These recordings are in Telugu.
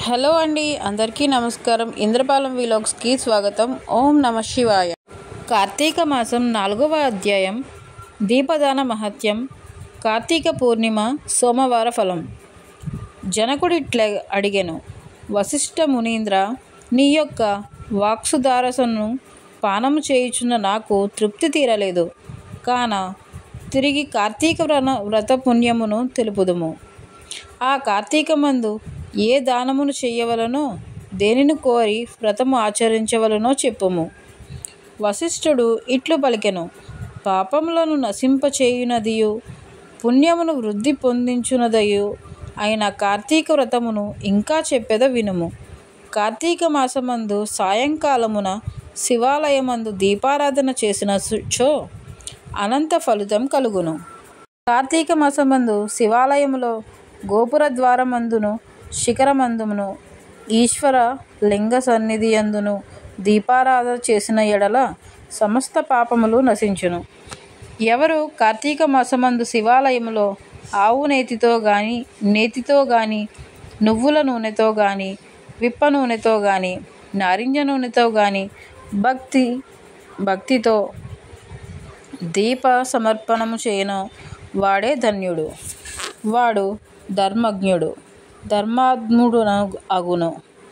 హలో అండి అందరికీ నమస్కారం ఇంద్రపాలెం విలాగ్స్కి స్వాగతం ఓం నమ శివాయ కార్తీక మాసం నాలుగవ అధ్యాయం దీపదాన మహత్యం కార్తీక పూర్ణిమ సోమవార ఫలం జనకుడిట్ల అడిగెను వశిష్ఠ మునీంద్ర నీ యొక్క వాక్సుదారసను పానము చేయుచున్న నాకు తృప్తి తీరలేదు కాన తిరిగి కార్తీక వ్రత వ్రత పుణ్యమును తెలుపుదుము ఆ కార్తీకమందు ఏ దానమును చెయ్యవలనో దేనిని కోరి వ్రతము ఆచరించవలనో చెప్పుము వశిష్ఠుడు ఇట్లు పలికెను పాపములను నశింపచేయునదియు పుణ్యమును వృద్ధి పొందించునదయు అయిన కార్తీక వ్రతమును ఇంకా చెప్పెద వినుము కార్తీక మాసమందు సాయంకాలమున శివాలయమందు దీపారాధన చేసిన చో అనంత ఫలితం కలుగును కార్తీక మాసమందు శివాలయములో గోపుర ద్వారమందును శిఖరమందును ఈశ్వర లింగ సన్నిధి అందును దీపారాధన చేసిన ఎడల సమస్త పాపములు నశించును ఎవరు కార్తీక మాసమందు శివాలయములో ఆవు నేతితో గాని నేతితో గాని నువ్వుల నూనెతో గాని విప్ప నూనెతో గాని నారింజ నూనెతో గాని భక్తి భక్తితో దీప సమర్పణము చేయను వాడే ధన్యుడు వాడు ధర్మజ్ఞుడు ధర్మాత్ముడు అగును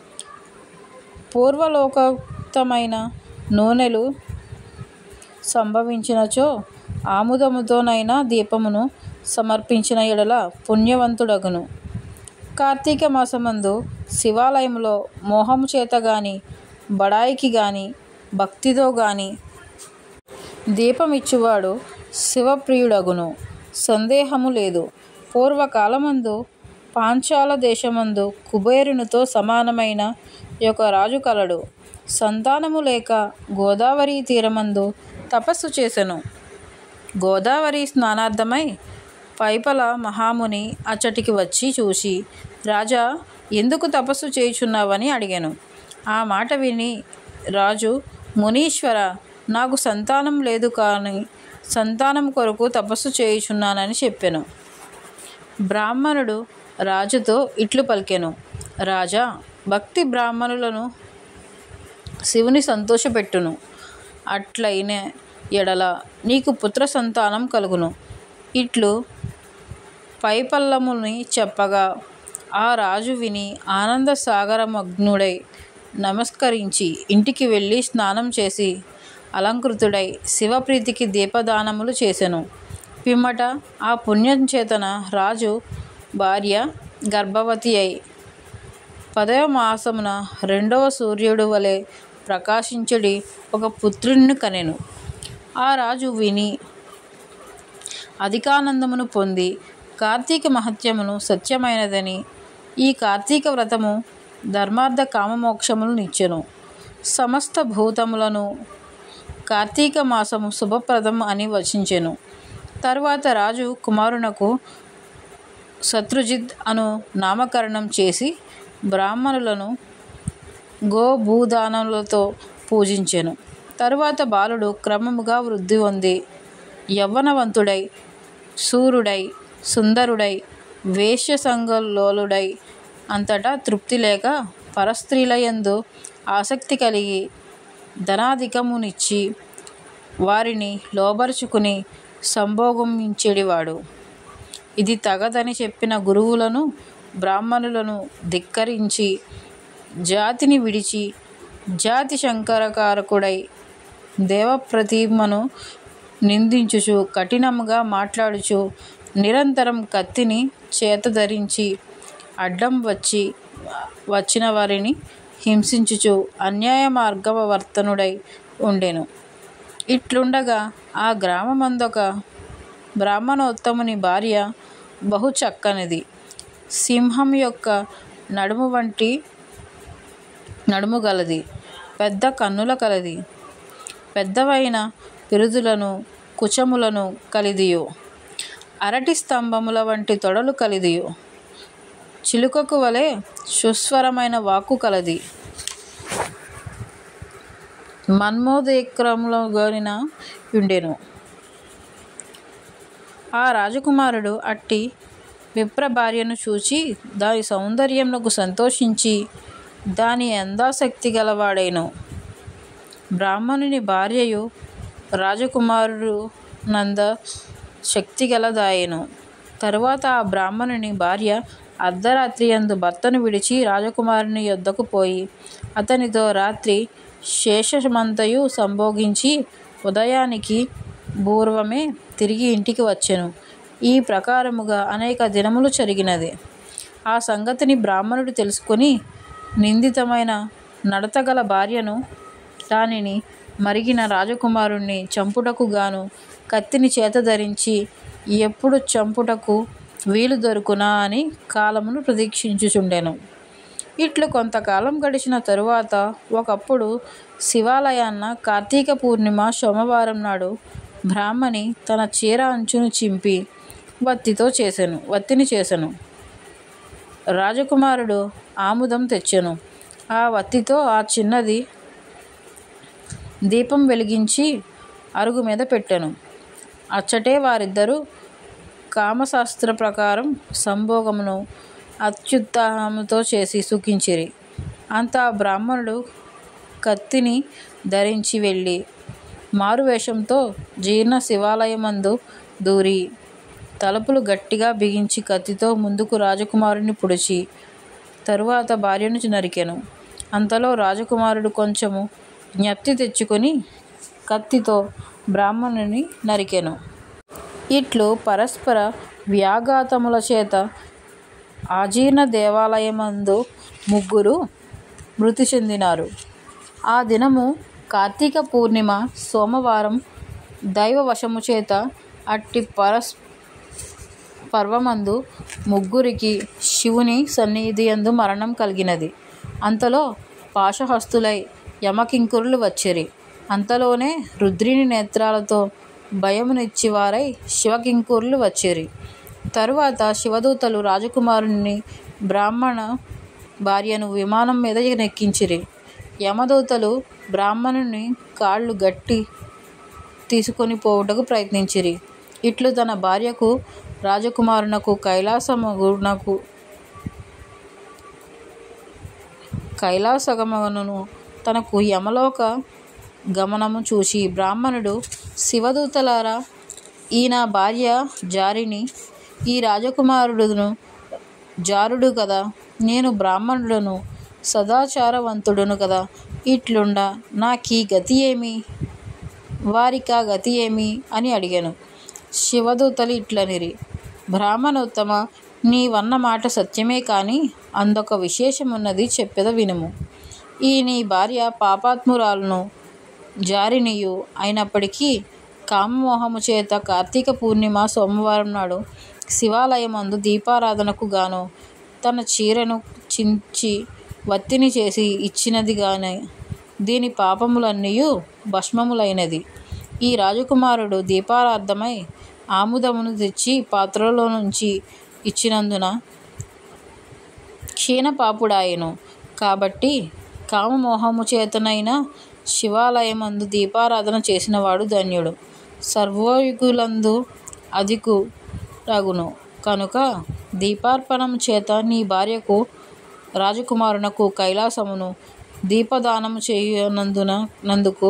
పూర్వలోకోక్తమైన నూనెలు సంభవించినచో ఆముదముతోనైనా దీపమును సమర్పించిన ఎడల పుణ్యవంతుడగును కార్తీక మాసమందు శివాలయంలో మోహము చేత గాని బడాయికి గాని భక్తితో గాని దీపమిచ్చువాడు శివప్రియుడగును సందేహము లేదు పూర్వకాలమందు పాంచాల దేశమందు కుబేరునితో సమానమైన యొక్క రాజు కలడు సంతానము లేక గోదావరి తీరమందు తపస్సు చేసెను గోదావరి స్నానార్థమై పైపల మహాముని అచ్చటికి వచ్చి చూసి రాజా ఎందుకు తపస్సు చేయుచున్నావని అడిగాను ఆ మాట విని రాజు మునీశ్వర నాకు సంతానం లేదు కానీ సంతానం కొరకు తపస్సు చేయుచున్నానని చెప్పాను బ్రాహ్మణుడు రాజుతో ఇట్లు పలికెను రాజా భక్తి బ్రాహ్మణులను శివుని సంతోషపెట్టును అట్లయిన ఎడల నీకు పుత్ర సంతానం కలుగును ఇట్లు పైపల్లముని చెప్పగా ఆ రాజు విని ఆనంద సాగరమగ్నుడై నమస్కరించి ఇంటికి వెళ్ళి స్నానం చేసి అలంకృతుడై శివప్రీతికి దీపదానములు చేసెను పిమ్మట ఆ పుణ్యం చేతన రాజు భార్య గర్భవతి అయి పదవ మాసమున రెండవ సూర్యుడు వలె ప్రకాశించడి ఒక పుత్రుని కనెను ఆ రాజు విని అధికానందమును పొంది కార్తీక మహత్యమును సత్యమైనదని ఈ కార్తీక వ్రతము ధర్మార్థ కామమోక్షములు నిచ్చెను సమస్త భూతములను కార్తీక మాసము శుభప్రదం అని వచించెను తరువాత రాజు కుమారునకు శత్రుజిత్ అను నామకరణం చేసి బ్రాహ్మణులను గో భూదానములతో పూజించెను తరువాత బాలుడు క్రమముగా వృద్ధి పొంది యవ్వనవంతుడై సూర్యుడై సుందరుడై వేశ్య సంఘలోలుడై అంతటా తృప్తి లేక పరస్త్రీలయందు ఆసక్తి కలిగి ధనాధికమునిచ్చి వారిని లోబరుచుకుని సంభోగమించేడివాడు ఇది తగదని చెప్పిన గురువులను బ్రాహ్మణులను ధిక్కరించి జాతిని విడిచి జాతి శంకరకారకుడై దేవప్రతిమను నిందించుచు కఠినముగా మాట్లాడుచు నిరంతరం కత్తిని చేత ధరించి అడ్డం వచ్చి వచ్చిన వారిని హింసించుచు అన్యాయ మార్గవర్తనుడై ఉండెను ఇట్లుండగా ఆ గ్రామమందొక బ్రాహ్మణోత్తముని భార్య బహు చక్కనిది సింహం యొక్క నడుము వంటి నడుము గలది పెద్ద కన్నుల కలది పెద్దవైన పిరుదులను కుచములను కలిదియు అరటి స్తంభముల వంటి తొడలు కలిదియు చిలుకకు వలె సుస్వరమైన వాక్కు కలది మన్మోదేక్రములో గోరిన ఉండెను ఆ రాజకుమారుడు అట్టి విప్ర భార్యను చూచి దాని సౌందర్యమునకు సంతోషించి దాని ఎందాశక్తి గలవాడైను బ్రాహ్మణుని భార్యయు రాజకుమారుడు నంద శక్తి గలదాయను తరువాత ఆ బ్రాహ్మణుని భార్య అర్ధరాత్రి యందు భర్తను విడిచి రాజకుమారుని యొద్దకు పోయి అతనితో రాత్రి శేషమంతయు సంభోగించి ఉదయానికి పూర్వమే తిరిగి ఇంటికి వచ్చెను ఈ ప్రకారముగా అనేక దినములు జరిగినది ఆ సంగతిని బ్రాహ్మణుడు తెలుసుకొని నిందితమైన నడతగల భార్యను దానిని మరిగిన రాజకుమారుణ్ణి చంపుటకు గాను కత్తిని చేత ధరించి ఎప్పుడు చంపుటకు వీలు దొరుకునా అని కాలమును ప్రతీక్షించుచుండెను ఇట్లు కొంతకాలం గడిచిన తరువాత ఒకప్పుడు శివాలయాన్న కార్తీక పూర్ణిమ సోమవారం నాడు బ్రాహ్మణి తన చీర అంచును చింపి వత్తితో చేసెను వత్తిని చేసెను రాజకుమారుడు ఆముదం తెచ్చెను ఆ వత్తితో ఆ చిన్నది దీపం వెలిగించి అరుగు మీద పెట్టెను అచ్చటే వారిద్దరూ కామశాస్త్ర ప్రకారం సంభోగమును అత్యుత్సాహముతో చేసి సుఖించిరి అంతా బ్రాహ్మణుడు కత్తిని ధరించి వెళ్ళి మారువేషంతో జీర్ణ శివాలయమందు దూరి తలుపులు గట్టిగా బిగించి కత్తితో ముందుకు రాజకుమారుని పొడిచి తరువాత భార్యను నరికెను అంతలో రాజకుమారుడు కొంచెము జ్ఞప్తి తెచ్చుకొని కత్తితో బ్రాహ్మణుని నరికెను ఇట్లు పరస్పర వ్యాఘాతముల చేత ఆజీర్ణ దేవాలయమందు ముగ్గురు మృతి చెందినారు ఆ దినము కార్తీక పూర్ణిమ సోమవారం దైవ వశము చేత అట్టి పరస్ పర్వమందు ముగ్గురికి శివుని సన్నిధి యందు మరణం కలిగినది అంతలో పాశహస్తులై యమకింకురులు వచ్చిరి అంతలోనే రుద్రిని నేత్రాలతో భయమునిచ్చివారై శివకింకురులు వచ్చిరి తరువాత శివదూతలు రాజకుమారుని బ్రాహ్మణ భార్యను విమానం మీద నెక్కించిరి యమదూతలు బ్రాహ్మణుని కాళ్ళు గట్టి తీసుకొని పోవుటకు ప్రయత్నించిరి ఇట్లు తన భార్యకు రాజకుమారునకు కైలాసమునకు కైలాసగమనను తనకు యమలోక గమనము చూసి బ్రాహ్మణుడు శివదూతలారా ఈ నా భార్య జారిని ఈ రాజకుమారుడును జారుడు కదా నేను బ్రాహ్మణుడను సదాచారవంతుడును కదా ఇట్లుండ నాకీ గతి ఏమి వారికా గతి ఏమి అని అడిగాను శివదూతలు ఇట్లనిరి బ్రాహ్మణోత్తమ నీవన్న మాట సత్యమే కానీ అందొక విశేషమున్నది చెప్పెద వినుము ఈ నీ భార్య పాపాత్మురాలను జారినియు అయినప్పటికీ కామమోహము చేత కార్తీక పూర్ణిమ సోమవారం నాడు శివాలయమందు దీపారాధనకు గాను తన చీరను చించి వత్తిని చేసి ఇచ్చినది గాని దీని పాపములన్నీ భస్మములైనది ఈ రాజకుమారుడు దీపారార్థమై ఆముదమును తెచ్చి పాత్రలో నుంచి ఇచ్చినందున క్షీణపాపుడాయెను కాబట్టి కామమోహము చేతనైన శివాలయమందు దీపారాధన చేసినవాడు ధన్యుడు సర్వయుగులందు అధికు రగును కనుక దీపార్పణం చేత నీ భార్యకు రాజకుమారునకు కైలాసమును దీపదానము చేయనందున నందుకు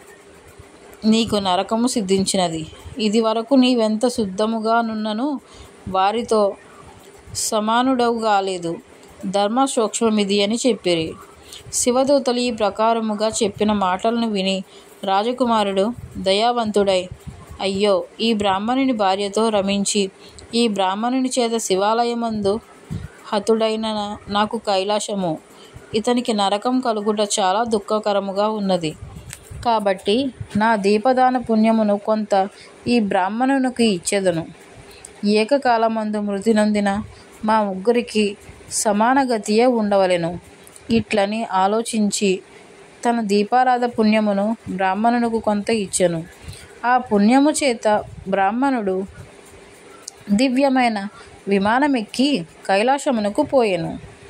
నీకు నరకము సిద్ధించినది ఇది వరకు నీవెంత శుద్ధముగా నున్నను వారితో సమానుడవు కాలేదు ధర్మ సూక్ష్మమిది అని చెప్పిరి శివదూతలు ఈ ప్రకారముగా చెప్పిన మాటలను విని రాజకుమారుడు దయావంతుడై అయ్యో ఈ బ్రాహ్మణుని భార్యతో రమించి ఈ బ్రాహ్మణుని చేత శివాలయమందు హతుడైన నాకు కైలాసము ఇతనికి నరకం కలుగుట చాలా దుఃఖకరముగా ఉన్నది కాబట్టి నా దీపదాన పుణ్యమును కొంత ఈ బ్రాహ్మణునికి ఇచ్చేదను ఏకకాలమందు మృతి నొందిన మా ముగ్గురికి సమాన గతియే ఉండవలెను ఇట్లని ఆలోచించి తన దీపారాధ పుణ్యమును బ్రాహ్మణునకు కొంత ఇచ్చెను ఆ పుణ్యము చేత బ్రాహ్మణుడు దివ్యమైన విమానమెక్కి కైలాసమునకు పోయెను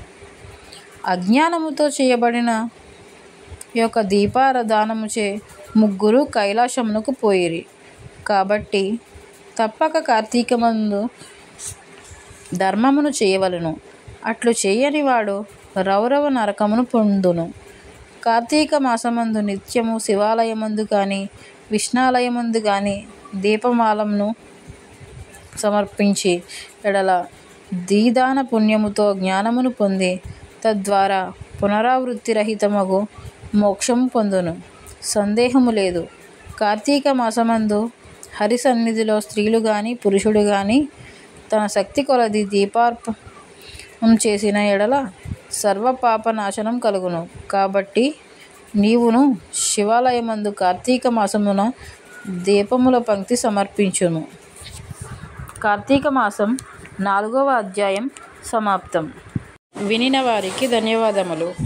అజ్ఞానముతో చేయబడిన ఈ యొక్క దీపారాధనముచే ముగ్గురు కైలాసమునకు పోయిరి కాబట్టి తప్పక కార్తీకమందు ధర్మమును చేయవలను అట్లు చేయని వాడు రౌరవ నరకమును పొందును కార్తీక మాసమందు నిత్యము శివాలయమందు కానీ విష్ణాలయమందు కానీ దీపమాలంను సమర్పించి ఎడల దీదాన పుణ్యముతో జ్ఞానమును పొంది తద్వారా పునరావృత్తి రహితమగు మోక్షం పొందును సందేహము లేదు కార్తీక మాసమందు హరి సన్నిధిలో స్త్రీలు కానీ పురుషుడు కానీ తన శక్తి కొలది దీపార్పణం చేసిన ఎడల సర్వ పాప నాశనం కలుగును కాబట్టి నీవును శివాలయమందు కార్తీక మాసమున దీపముల పంక్తి సమర్పించును కార్తీక మాసం నాలుగవ అధ్యాయం సమాప్తం వినిన వారికి ధన్యవాదములు